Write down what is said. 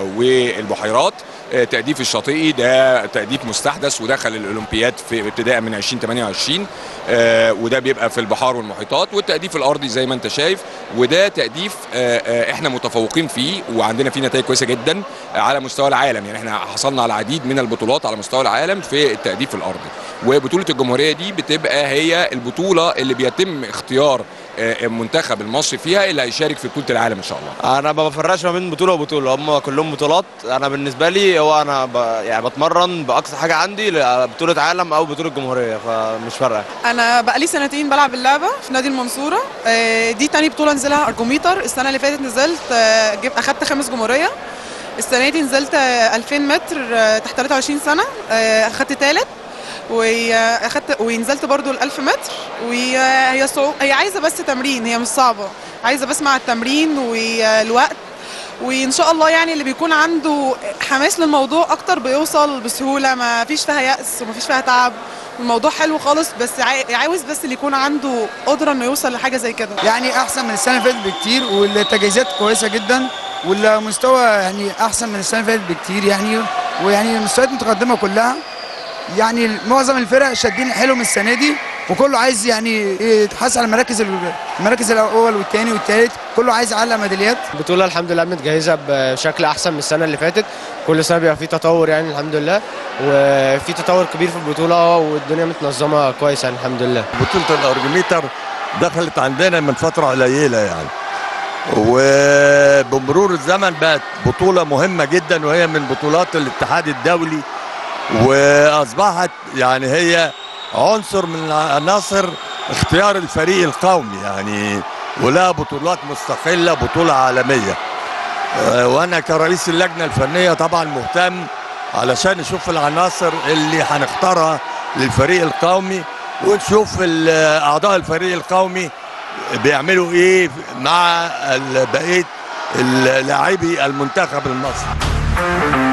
والبحيرات تأديف الشاطئي ده تأديف مستحدث ودخل الأولمبياد في ابتداء من 2028 وده بيبقى في البحار والمحيطات والتأديف الأرضي زي ما أنت شايف وده تأديف احنا متفوقين فيه وعندنا فيه نتائج كويسة جدا على مستوى العالم يعني احنا حصلنا على العديد من البطولات على مستوى العالم في التأديف الأرضي وبطولة الجمهورية دي بتبقى هي البطولة اللي بيتم اختيار المنتخب المصري فيها اللي هيشارك في بطوله العالم ان شاء الله انا ما بفرقش ما بين بطوله وبطوله هم كلهم بطولات انا بالنسبه لي هو انا ب... يعني بتمرن باقصى حاجه عندي لبطوله عالم او بطوله جمهوريه فمش فارقه انا بقالي سنتين بلعب اللعبه في نادي المنصوره دي تاني بطوله انزلها ارجوميتر السنه اللي فاتت نزلت جبت اخدت خامس جمهوريه السنه دي نزلت 2000 متر تحت 23 سنه اخدت ثالث واخدت ونزلت برضو ال 1000 متر وهي صعوب هي عايزه بس تمرين هي مش صعبه عايزه بس مع التمرين والوقت وان شاء الله يعني اللي بيكون عنده حماس للموضوع اكتر بيوصل بسهوله ما فيش فيها يأس وما فيش فيها تعب الموضوع حلو خالص بس عاوز بس اللي يكون عنده قدره انه يوصل لحاجه زي كده يعني احسن من السنه اللي فاتت بكتير والتجهيزات كويسه جدا والمستوى يعني احسن من السنه اللي فاتت بكتير يعني ويعني المستويات متقدمه كلها يعني معظم الفرق شادين حيلهم السنه دي وكله عايز يعني يتحاسب على المراكز المراكز الاول والثاني والثالث كله عايز يعلق ميداليات البطوله الحمد لله متجهزه بشكل احسن من السنه اللي فاتت كل سنه بيبقى في تطور يعني الحمد لله وفي تطور كبير في البطوله والدنيا متنظمه كويس يعني الحمد لله بطوله الارجميتر دخلت عندنا من فتره قليله يعني وبمرور الزمن بقت بطوله مهمه جدا وهي من بطولات الاتحاد الدولي واصبحت يعني هي عنصر من عناصر اختيار الفريق القومي يعني ولها بطولات مستقله بطوله عالميه وانا كرئيس اللجنه الفنيه طبعا مهتم علشان نشوف العناصر اللي هنختارها للفريق القومي ونشوف اعضاء الفريق القومي بيعملوا ايه مع بقيه لاعبي المنتخب المصري